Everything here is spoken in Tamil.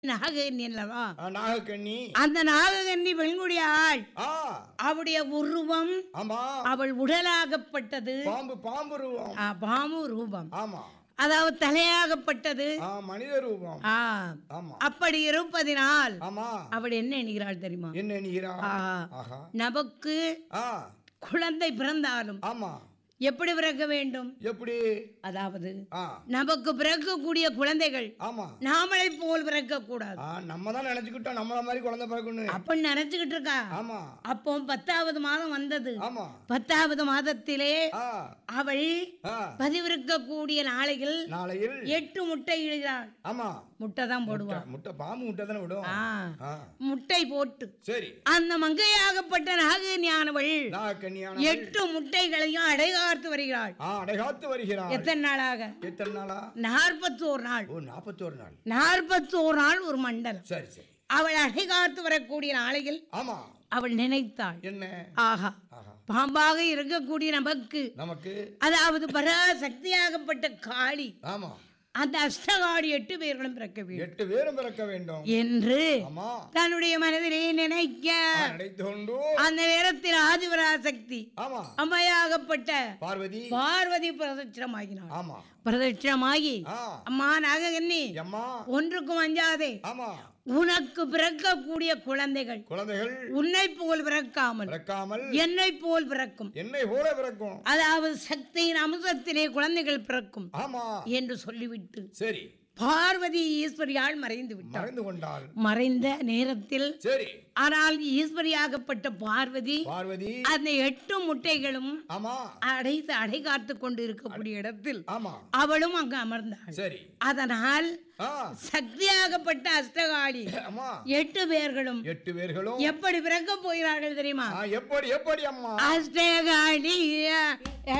நாககன்னி அல்லவா ஆ, நாகக்கண்ணி அந்த நாககன்னி பெண்குடிய ஆள் ஆ அவளுடைய உருவம் ஆமா அவள் உடலாகப்பட்டது பாம்பு பாம்பு ரூபம் ஆ, பாமு ரூபம் ஆமா அதாவது தலையாகப்பட்டது ஆ மனித ரூபம் ஆ ஆமா அப்படி இருப்பதினால் ஆமா அவள் என்ன எண்ணுகிறாள் தெரியுமா என்ன நீரா ஆ, ஆஹா நமக்கு ஆ குழந்தை பிறந்தாலும் ஆமா எப்படி பிறக்க வேண்டும் எப்படி அதாவது ஆ நமக்கு பிறக்கக்கூடிய குழந்தைகள் ஆமா நாமளை போல் பிறக்க கூடாது ஆ நம்ம தான் நினைச்சுக்கிட்டோம் நம்மள மாதிரி குழந்தை பிறக்கணும் அப்ப நினைச்சுக்கிட்டு இருக்கா ஆமா அப்போ பத்தாவது மாதம் வந்தது ஆமா பத்தாவது மாதத்திலே ஆ அவள் ஆ பதிவிருக்கக்கூடிய நாளையில் நாளையில் எட்டு முட்டை இடுகிறாள் ஆமா முட்டை தான் போடுவா முட்டை- முட்டை பாம்பு முட்டை தானே விடும் ஆ ஆ முட்டை போட்டு சரி அந்த மங்கையாகப்பட்ட நாகஞானவள் நாகக்கண்ணியான எட்டு முட்டைகளையும் அடைகாத்து வருகிறாள் ஆ அடைகாத்து வருகிறார் எத்தனை நாளாக எத்தனை நாளா நாற்பத்தோரு நாள் ஓ நாற்பத்தோரு நாள் நாற்பத்தோரு நாள் ஒரு மண்டலம் சரி சரி அவள் அடைகாத்து வரக்கூடிய நாளையில் ஆமா அவள் நினைத்தாள் என்ன ஆஹா ஆஹா பாம்பாக இருக்கக்கூடிய நமக்கு நமக்கு அதாவது பராசக்தியாகப்பட்ட காளி ஆமா அந்த அஷ்டகாடி எட்டு பேர்களும் பிறக்க வேண்டும் எட்டு பேரும் பிறக்க வேண்டும் என்று ஆமா தன்னுடைய மனதிலே நினைக்க நினைத்து கொண்டு அந்த நேரத்தில் ஆதிபராசக்தி ஆமா அம்மையாகப்பட்ட பார்வதி பார்வதி பிரதட்சணமாகினாள் ஆமா பிரதட்சணமாகி ஆ அம்மா நாககன்னி அம்மா ஒன்றுக்கும் அஞ்சாதே ஆமா உனக்கு பிறக்கக்கூடிய குழந்தைகள் குழந்தைகள் உன்னை போல் பிறக்காமல் பிறக்காமல் என்னை போல் பிறக்கும் என்னை போல பிறக்கும் அதாவது சக்தியின் அம்சத்திலே குழந்தைகள் பிறக்கும் ஆமா என்று சொல்லிவிட்டு சரி பார்வதி ஈஸ்வரியால் மறைந்து விட்டார் மறைந்து கொண்டாள் மறைந்த நேரத்தில் சரி ஆனால் ஈஸ்வரியாகப்பட்ட பார்வதி பார்வதி அந்த எட்டு முட்டைகளும் ஆமா அடைத்து அடை காத்து கொண்டு இருக்கக்கூடிய இடத்தில் ஆமா அவளும் அங்கு அமர்ந்தாள் சரி அதனால் ஆ சக்தியாகப்பட்ட அஷ்டகாளி அம்மா எட்டு பேர்களும் எட்டு பேர்களும் எப்படி பிறக்க போகிறார்கள் தெரியுமா ஆ, எப்படி எப்படி அம்மா அஷ்டகாளி